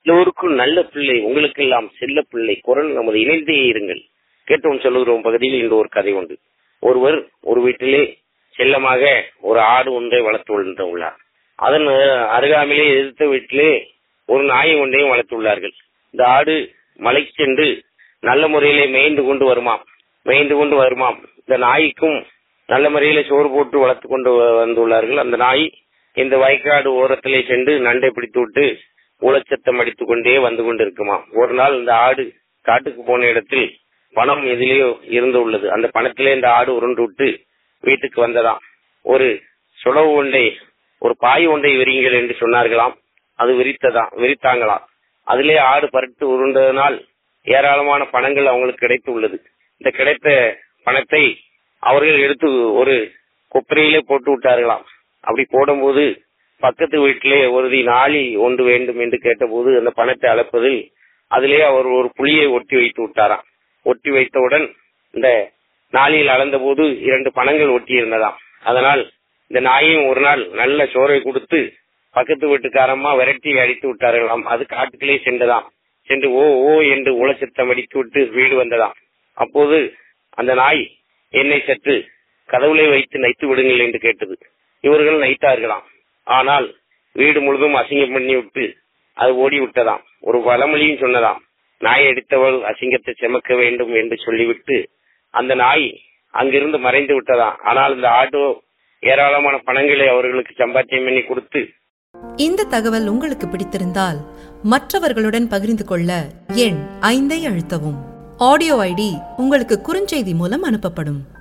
எல்லோருக்கும் நல்ல பிள்ளை உங்களுக்கெல்லாம் செல்ல பிள்ளை குரல் நமது இணைந்தே இருங்கள் கேட்டோம் சொல்லுகிறோம் பகுதியில் இன்று ஒரு கதை உண்டு ஒருவர் ஒரு வீட்டிலே செல்லமாக ஒரு ஆடு ஒன்றை வளர்த்து உள்ளார் அதன் அஹ், அருகாமையிலே எதிர்த்த வீட்டிலே ஒரு நாயை ஒன்றையும் வளர்த்துள்ளார்கள் இந்த ஆடு மலைக்கு சென்று நல்ல முறையிலே மேய்ந்து கொண்டு வருமாம் மேய்ந்து கொண்டு வருமாம் இந்த நாய்க்கும் நல்ல முறையிலே சோறு போட்டு வளர்த்து கொண்டு வ- வந்துள்ளார்கள் அந்த நாய் இந்த வயக்காடு ஓரத்திலே சென்று நண்டை பிடித்து விட்டு ஊழச்சத்தம் அடித்துக் கொண்டே வந்து கொண்டிருக்குமாம் ஒரு நாள் இந்த ஆடு காட்டுக்கு போன இடத்தில் பணம் எதிலேயோ இருந்து உள்ளது அந்த பணத்திலே இந்த ஆடு உருண்டு விட்டு வீட்டுக்கு வந்ததாம் ஒரு சுடவு ஒன்றை ஒரு பாய் ஒன்றை விரியுங்கள் என்று சொன்னார்களாம் அது விரித்ததாம் விரித்தாங்களாம் அதிலே ஆடு பரட்டு உருண்டதனால் ஏராளமான பணங்கள் அவங்களுக்கு கிடைத்து உள்ளது இந்த கிடைத்த பணத்தை அவர்கள் எடுத்து ஒரு கொப்பரையிலே போட்டு விட்டார்களாம் அப்படி போடும்போது பக்கத்து வீட்டிலே ஒரு நாளி ஒன்று வேண்டும் என்று கேட்டபோது அந்த பணத்தை அளப்பதில் அதிலே அவர் ஒரு புளியை ஒட்டி வைத்து விட்டாராம் ஒட்டி வைத்தவுடன் இந்த நாளில் அளந்தபோது இரண்டு பணங்கள் ஒட்டி இருந்ததாம் அதனால் இந்த நாயையும் ஒரு நாள் நல்ல சோறை கொடுத்து பக்கத்து வீட்டுக்காரம்மா விரட்டி அடித்து விட்டார்களாம் அது காட்டுக்குள்ளே சென்றதாம் சென்று ஓ ஓ என்று உளச்சத்தம் அடித்து விட்டு வீடு வந்ததாம் அப்போது அந்த நாய் என்னை சற்று கதவுளை வைத்து நைத்து விடுங்கள் என்று கேட்டது இவர்கள் நைத்தார்களாம் ஆனால் வீடு முழுதும் அசிங்கம் பண்ணி விட்டு அது ஓடி விட்டதாம் ஒரு பழமொழியும் சொன்னதாம் நாய் அடித்தவள் அசிங்கத்தை செமக்க வேண்டும் என்று சொல்லிவிட்டு அந்த நாய் அங்கிருந்து மறைந்து விட்டதாம் ஆனால் இந்த ஆட்டோ ஏராளமான பணங்களை அவர்களுக்கு சம்பாத்தியம் பண்ணி கொடுத்து இந்த தகவல் உங்களுக்கு பிடித்திருந்தால் மற்றவர்களுடன் பகிர்ந்து கொள்ள எண் ஐந்தை அழுத்தவும் ஆடியோ ஐடி உங்களுக்கு குறுஞ்செய்தி மூலம் அனுப்பப்படும்